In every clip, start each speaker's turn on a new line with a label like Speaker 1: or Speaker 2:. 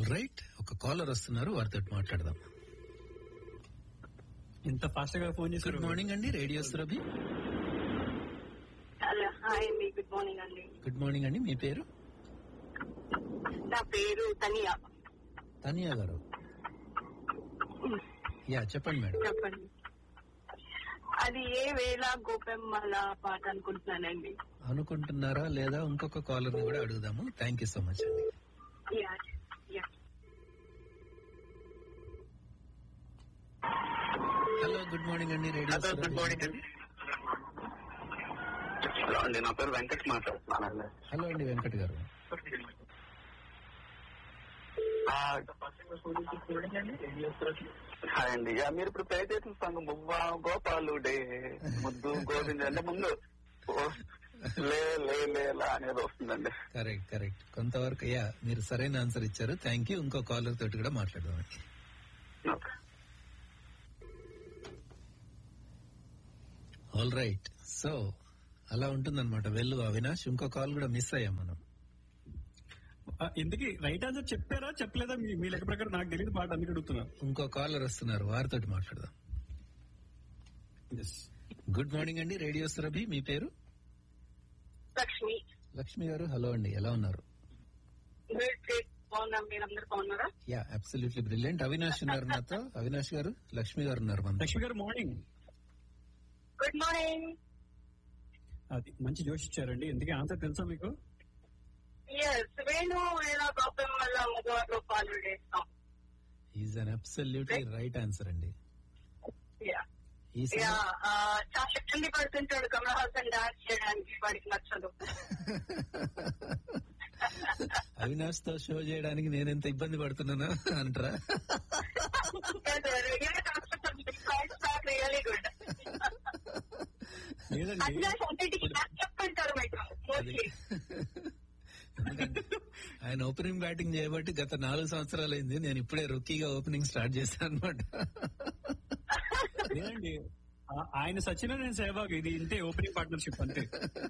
Speaker 1: Right ఒక caller వస్తున్నారు వారితో మాట్లాడదాం
Speaker 2: ఇంత ఫాస్ట్ గా ఫోన్ చేసి
Speaker 1: గుడ్ మార్నింగ్ అండి రేడియో సురభి
Speaker 3: హలో హాయ్ అండి గుడ్ మార్నింగ్ అండి
Speaker 1: గుడ్ మార్నింగ్ అండి మీ పేరు
Speaker 3: నా పేరు తనియా
Speaker 1: తనియా గారు యా చెప్పండి మేడం
Speaker 3: చెప్పండి అది ఏ వేళ గోపెమ్మల పాట అనుకుంటున్నానండి
Speaker 1: అనుకుంటున్నారా లేదా ఇంకొక కాలర్ ని కూడా అడుగుదాము థ్యాంక్ యూ సో మచ్ అండి
Speaker 3: yeah yeah
Speaker 1: hello good morning అండి రేడియో
Speaker 4: హలో గుడ్ మార్నింగ్ అండి హలో అండి నా పేరు వెంకట్ మాట్లాడుతున్నానండి
Speaker 1: హలో అండి వెంకట్ గారు
Speaker 4: హాయ్ అండి యా, మీరు ఇప్పుడు ప్లే చేసిన సాంగ్ మువ్వా గోపాలుడే ముద్దు గోవింద అంటే ముందు ఓ, లే లే లేలా అనేది వస్తుందండి
Speaker 1: కరెక్ట్ కరెక్ట్ కొంతవరకు యా మీరు సరైన ఆన్సర్ ఇచ్చారు థ్యాంక్ యూ ఇంకో కాలర్ తోటి కూడా మాట్లాడదాం
Speaker 4: ఓకే.
Speaker 1: ఆల్ రైట్ సో అలా ఉంటుందన్నమాట వెళ్ళు అవినాష్ ఇంకో కాల్ కూడా మిస్ అయ్యాం మనం
Speaker 2: ఎందుకు రైట్ ఆన్సర్ చెప్పారా చెప్పలేదా మీ మీ లెక్క ప్రకారం నాకు తెలియదు పాట అందుకు అడుగుతున్నా
Speaker 1: ఇంకో కాలర్ వస్తున్నారు వారితోటి మాట్లాడదాం గుడ్ మార్నింగ్ అండి రేడియో సురభి మీ పేరు
Speaker 3: లక్ష్మి
Speaker 1: లక్ష్మి గారు హలో అండి ఎలా ఉన్నారు
Speaker 3: మీరు great. బాగున్నాం మీరందరూ బాగున్నారా
Speaker 1: యా అబ్సల్యూట్లీ బ్రిలియంట్ అవినాష్ ఉన్నారు నాతో అవినాష్ గారు లక్ష్మి గారు ఉన్నారు మనతో
Speaker 2: లక్ష్మి గారు మార్నింగ్
Speaker 3: గుడ్ మార్నింగ్
Speaker 2: అది మంచి జోష్ ఇచ్చారండి ఎందుకే ఆన్సర్ తెలుసా మీకు
Speaker 3: ఎస్ వేణు వేళ గోపెమ్మల మగవారిలో పాలు వేస్తాం
Speaker 1: is an absolutely right answer అండి
Speaker 3: యా
Speaker 1: ఈ
Speaker 3: యా
Speaker 1: సినిమా
Speaker 3: చాలా ఇబ్బంది పడుతుంటాడు కమల్ హాసన్ డాన్స్ చేయడానికి వాడికి నచ్చదు
Speaker 1: అవినాష్ తో షో చేయడానికి నేను ఎంత ఇబ్బంది పడుతున్నానా అంటారా
Speaker 3: రియలీ గుడ్
Speaker 2: లేదండి
Speaker 3: అవినాష్ అన్నిటికీ చెప్పుకుంటారు మీకు
Speaker 1: అది
Speaker 3: మోస్ట్లీ
Speaker 1: ఎందుకంటే ఆయన ఓపెనింగ్ బ్యాటింగ్ చేయబట్టి గత నాలుగు సంవత్సరాలు అయింది నేను ఇప్పుడే రుక్కీగా ఓపెనింగ్ స్టార్ట్ చేశాను అనమాట
Speaker 2: లేదండి ఆ- ఆయన సచిన నేను సేవాగ్ ఇది ఇంతే ఓపెనింగ్ పార్ట్నర్షిప్ అంతే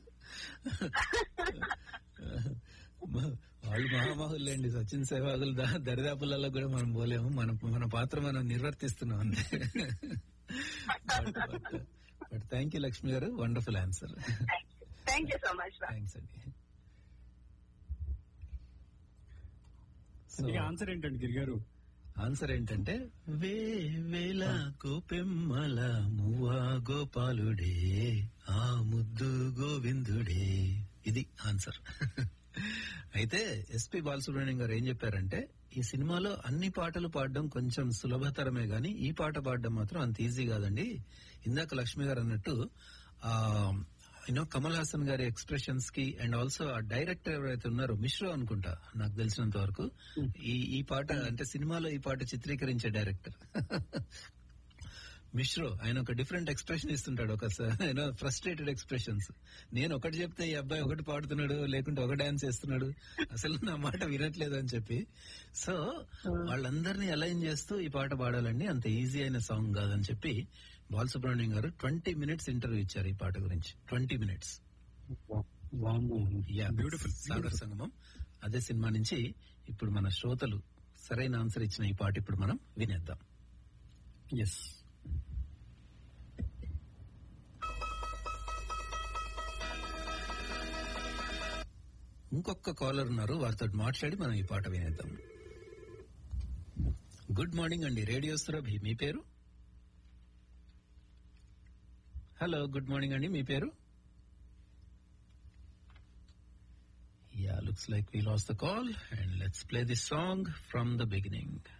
Speaker 1: వాళ్ళు మహామహుల్లేండి సచిన్ సేవాగులు దా- దరిదాపులలో కూడా మనం పోలేము మన మన పాత్ర మనం నిర్వర్తిస్తున్నాం అంతే బట్ థ్యాంక్ యూ లక్ష్మి గారు wonderful answer
Speaker 3: thank you so much
Speaker 1: thanks అండి సో
Speaker 2: అందుకే ఆన్సర్ ఏంటండి గిరి గారు
Speaker 1: ఆన్సర్ ఏంటంటే వే వేల గోపెమ్మల మువ్వా గోపాలుడే ఆ ముద్దు గోవిందుడే ఇది ఆన్సర్ అయితే ఎస్పి బాలసుబ్రహ్మణ్యం గారు ఏం చెప్పారంటే ఈ సినిమాలో అన్ని పాటలు పాడడం కొంచెం సులభతరమే గాని ఈ పాట పాడడం మాత్రం అంత ఈజీ కాదండి ఇందాక లక్ష్మి గారు అన్నట్టు ఆ యూనో కమల్ హాసన్ గారి ఎక్స్ప్రెషన్స్ కి అండ్ ఆల్సో ఆ డైరెక్టర్ ఎవరైతే ఉన్నారో మిశ్రో అనుకుంటా నాకు తెలిసినంత వరకు ఈ ఈ పాట అంటే సినిమాలో ఈ పాట చిత్రీకరించే డైరెక్టర్ మిశ్రో ఆయన ఒక డిఫరెంట్ ఎక్స్ప్రెషన్ ఇస్తుంటాడు ఒక యూనో ఫ్రస్ట్రేటెడ్ ఎక్స్ప్రెషన్స్ నేను ఒకటి చెప్తే ఈ అబ్బాయి ఒకటి పాడుతున్నాడు లేకుంటే ఒక డాన్స్ చేస్తున్నాడు అసలు నా మాట వినట్లేదు అని చెప్పి సో వాళ్ళందరినీ అలైన్ చేస్తూ ఈ పాట పాడాలండి అంత ఈజీ అయిన సాంగ్ కాదని చెప్పి బాలసుబ్రహ్మణ్యం గారు ట్వంటీ మినిట్స్ ఇంటర్వ్యూ ఇచ్చారు ఈ పాట గురించి ట్వంటీ మినిట్స్
Speaker 2: బ్యూటిఫుల్
Speaker 1: సాగర్ సంగమం అదే సినిమా నుంచి ఇప్పుడు మన శ్రోతలు సరైన ఆన్సర్ ఇచ్చిన ఈ పాట ఇప్పుడు మనం వినేద్దాం
Speaker 2: ఎస్
Speaker 1: ఇంకొక కాలర్ ఉన్నారు వారితో మాట్లాడి మనం ఈ పాట వినేద్దాం గుడ్ మార్నింగ్ అండి రేడియో సురభి మీ పేరు హలో గుడ్ మార్నింగ్ అండి మీ పేరు yeah looks like we lost the call and let's play this song from the beginning